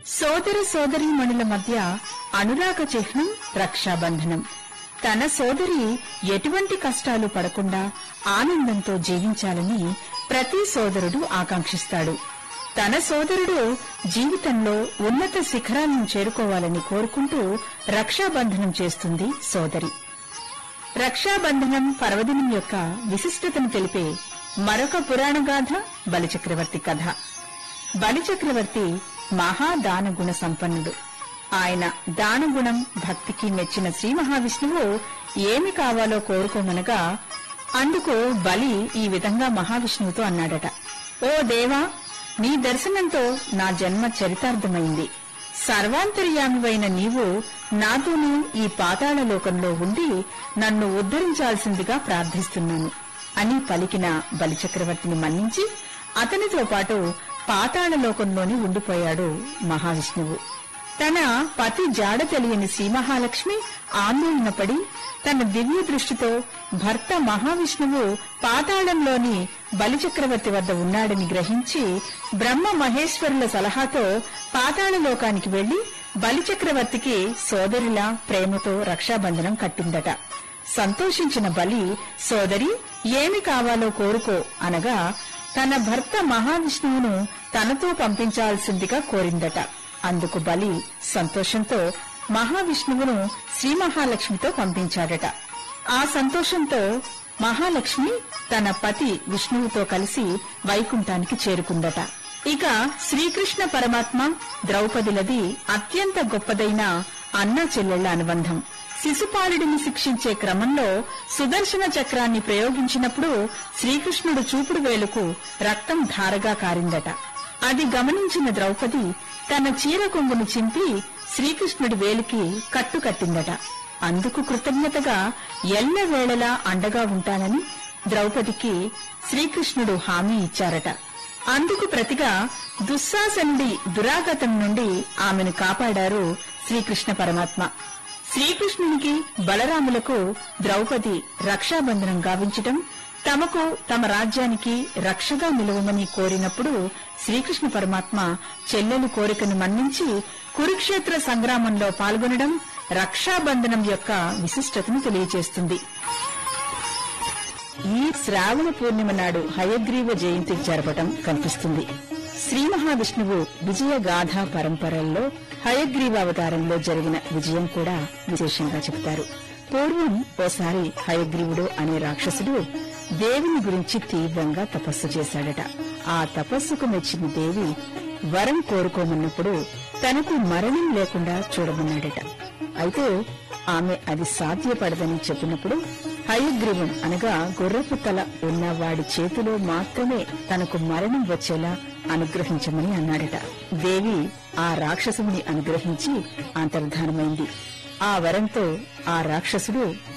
సోదర సోదరీమణుల మధ్య అనురాగ చిహ్నం రక్షాబంధనం తన సోదరి ఎటువంటి కష్టాలు పడకుండా ఆనందంతో జీవించాలని ప్రతి సోదరుడు ఆకాంక్షిస్తాడు తన సోదరుడు జీవితంలో ఉన్నత శిఖరాలను చేరుకోవాలని కోరుకుంటూ రక్షాబంధనం చేస్తుంది సోదరి రక్షాబంధనం పర్వదినం యొక్క విశిష్టతను తెలిపే మరొక పురాణగాథ బలిచక్రవర్తి కథ బలిచక్రవర్తి మహాదానగుణ సంపన్నుడు ఆయన దానగుణం భక్తికి మెచ్చిన శ్రీ మహావిష్ణువు ఏమి కావాలో కోరుకోమనగా అందుకు బలి ఈ విధంగా మహావిష్ణువుతో అన్నాడట ఓ దేవా నీ దర్శనంతో నా జన్మ చరితార్థమైంది సర్వాంతర్యామివైన నీవు నాతోనే ఈ పాతాళ లోకంలో ఉండి నన్ను ఉద్ధరించాల్సిందిగా ప్రార్థిస్తున్నాను అని పలికిన బలిచక్రవర్తిని మన్నించి అతనితో పాటు పాతాళ లోకంలోనే ఉండిపోయాడు మహావిష్ణువు తన పతి జాడ తెలియని శ్రీ మహాలక్ష్మి ఆందోళన పడి తన దివ్య దృష్టితో భర్త మహావిష్ణువు పాతాళంలోని బలిచక్రవర్తి వద్ద ఉన్నాడని గ్రహించి బ్రహ్మ మహేశ్వరుల సలహాతో పాతాళ లోకానికి వెళ్లి బలిచక్రవర్తికి సోదరిలా ప్రేమతో రక్షాబంధనం కట్టిందట సంతోషించిన బలి సోదరి ఏమి కావాలో కోరుకో అనగా తన భర్త మహావిష్ణువును తనతో పంపించాల్సిందిగా కోరిందట అందుకు బలి సంతోషంతో మహావిష్ణువును శ్రీ మహాలక్ష్మితో పంపించాడట ఆ సంతోషంతో మహాలక్ష్మి తన పతి విష్ణువుతో కలిసి వైకుంఠానికి చేరుకుందట ఇక శ్రీకృష్ణ పరమాత్మ ద్రౌపదిలది అత్యంత గొప్పదైన అన్నా చెల్లెళ్ల అనుబంధం శిశుపాలుడిని శిక్షించే క్రమంలో సుదర్శన చక్రాన్ని ప్రయోగించినప్పుడు శ్రీకృష్ణుడు చూపుడు వేలుకు రక్తం ధారగా కారిందట అది గమనించిన ద్రౌపది తన చీర కొంగును చింపి శ్రీకృష్ణుడి వేలికి కట్టుకట్టిందట అందుకు కృతజ్ఞతగా ఎల్లవేళలా అండగా ఉంటానని ద్రౌపదికి శ్రీకృష్ణుడు హామీ ఇచ్చారట అందుకు ప్రతిగా దుశ్శాసనుడి దురాగతం నుండి ఆమెను కాపాడారు శ్రీకృష్ణ పరమాత్మ శ్రీకృష్ణునికి బలరాములకు ద్రౌపది రక్షాబంధనం గావించటం తమకు తమ రాజ్యానికి రక్షగా నిలవమని కోరినప్పుడు శ్రీకృష్ణ పరమాత్మ చెల్లెలి కోరికను మన్నించి కురుక్షేత్ర సంగ్రామంలో పాల్గొనడం రక్షాబంధనం యొక్క విశిష్టతను తెలియజేస్తుంది ఈ శ్రావణ పూర్ణిమ నాడు హయగ్రీవ జయంతి జరపటం కనిపిస్తుంది శ్రీ మహావిష్ణువు విజయ గాథా పరంపరల్లో హయగ్రీవావతారంలో జరిగిన విజయం కూడా విశేషంగా చెబుతారు పూర్వం ఓసారి హయగ్రీవుడు అనే రాక్షసుడు దేవిని గురించి తీవ్రంగా తపస్సు చేశాడట ఆ తపస్సుకు మెచ్చిన దేవి వరం కోరుకోమన్నప్పుడు తనకు మరణం లేకుండా చూడమన్నాడట అయితే ఆమె అది సాధ్యపడదని చెప్పినప్పుడు హయగ్రీవం అనగా గుర్రపు తల ఉన్న వాడి చేతిలో మాత్రమే తనకు మరణం వచ్చేలా అనుగ్రహించమని అన్నాడట దేవి ఆ రాక్షసుని అనుగ్రహించి అంతర్ధానమైంది ఆ వరంతో ఆ రాక్షసుడు